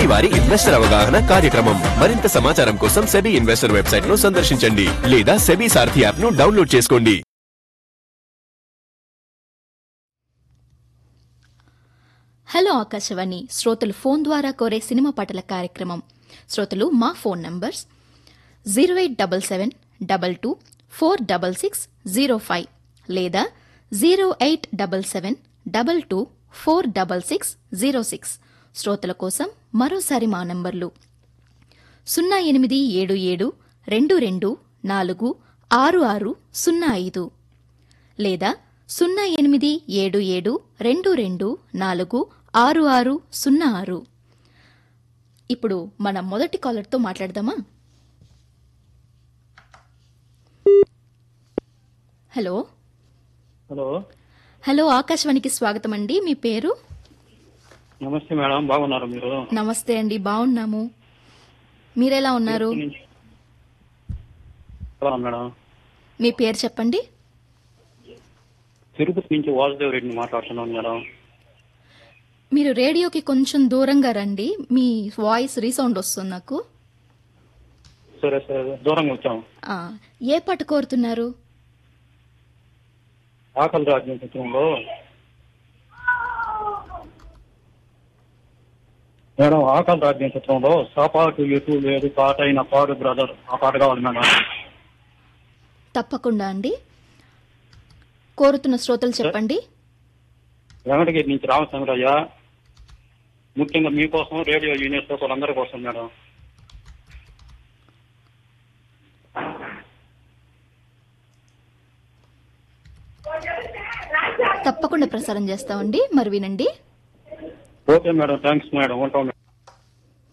SEBI వారి investor అవగాహన కార్యక్రమం మరింత సమాచారం కోసం సెబీ ఇన్వెస్టర్ వెబ్సైట్ ను సందర్శించండి లేదా సెబీ సారథి యాప్ ను డౌన్లోడ్ చేసుకోండి హలో ఆకాశవాణి శ్రోతలు ఫోన్ ద్వారా కోరే సినిమా పాటల కార్యక్రమం శ్రోతలు మా phone numbers zero eight double seven double two four double six zero five లేదా zero eight double seven double two four double six zero six శ్రోతల కోసం మరోసారి మా నంబర్లు సున్నా ఎనిమిది ఏడు ఏడు రెండు రెండు నాలుగు ఆరు ఆరు సున్నా ఐదు లేదా సున్నా ఎనిమిది ఏడు ఏడు రెండు రెండు నాలుగు ఆరు ఆరు సున్నా ఆరు ఇప్పుడు మన మొదటి కాలర్తో మాట్లాడదామా హలో హలో హలో ఆకాశవాణికి స్వాగతం అండి మీ పేరు నమస్తే మేడం బాగున్నారు మీరు నమస్తే అండి బాగున్నాము మీరెలా ఉన్నారు ఎలా మేడం మీ పేరు చెప్పండి తిరుపతి నుంచి వాసుదేవ్ రెడ్డిని మాట్లాడుతున్నాను మేడం మీరు రేడియోకి కొంచెం దూరంగా రండి మీ వాయిస్ రీసౌండ్ వస్తుంది నాకు సరే సరే దూరంగా వచ్చాం ఆ, ఏ పాట కోరుతున్నారు ఆకలి రాజ్యం చిత్రంలో మేడం ఆకలి రాజ్యం చిత్రంలో సాపాటు ఎటు లేదు పాట అయిన పాడు బ్రదర్ ఆ పాట కావాలి మేడం తప్పకుండా అండి కోరుతున్న శ్రోతలు చెప్పండి వెంకటగిరి నుంచి రామచంద్రయ్య ముఖ్యంగా మీకోసం రేడియో యూనియన్ వాళ్ళందరి కోసం మేడం తప్పకుండా ప్రసారం చేస్తామండి మరి వినండి ఓకే మేడం థ్యాంక్స్ మేడం ఉంటాం